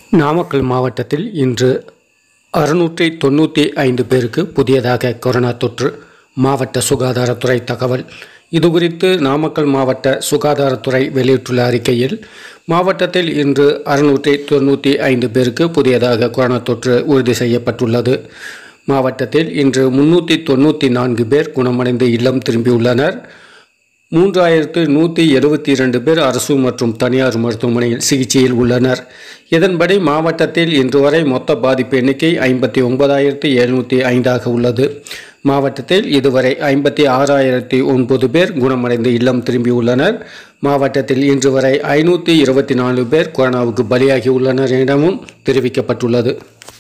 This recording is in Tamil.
நாமக்கல் மாவட்டத்தில் இன்று அறுநூற்றி தொண்ணூற்றி ஐந்து பேருக்கு புதியதாக கொரோனா தொற்று மாவட்ட சுகாதாரத்துறை தகவல் இதுகுறித்து நாமக்கல் மாவட்ட சுகாதாரத்துறை வெளியிட்டுள்ள அறிக்கையில் மாவட்டத்தில் இன்று அறுநூற்றி தொண்ணூற்றி ஐந்து பேருக்கு புதியதாக கொரோனா தொற்று உறுதி செய்யப்பட்டுள்ளது மாவட்டத்தில் இன்று முன்னூற்றி தொண்ணூற்றி நான்கு பேர் குணமடைந்து இல்லம் திரும்பியுள்ளனர் மூன்றாயிரத்து நூற்றி எழுபத்தி இரண்டு பேர் அரசு மற்றும் தனியார் மருத்துவமனையில் சிகிச்சையில் உள்ளனர் இதன்படி மாவட்டத்தில் இன்று வரை மொத்த பாதிப்பு எண்ணிக்கை ஐம்பத்தி ஒன்பதாயிரத்தி எழுநூற்றி ஐந்தாக உள்ளது மாவட்டத்தில் இதுவரை ஐம்பத்தி ஆறாயிரத்தி ஒன்பது பேர் குணமடைந்து இல்லம் திரும்பியுள்ளனர் மாவட்டத்தில் இன்று வரை ஐநூற்றி இருபத்தி நாலு பேர் கொரோனாவுக்கு பலியாகி உள்ளனர் எனவும் தெரிவிக்கப்பட்டுள்ளது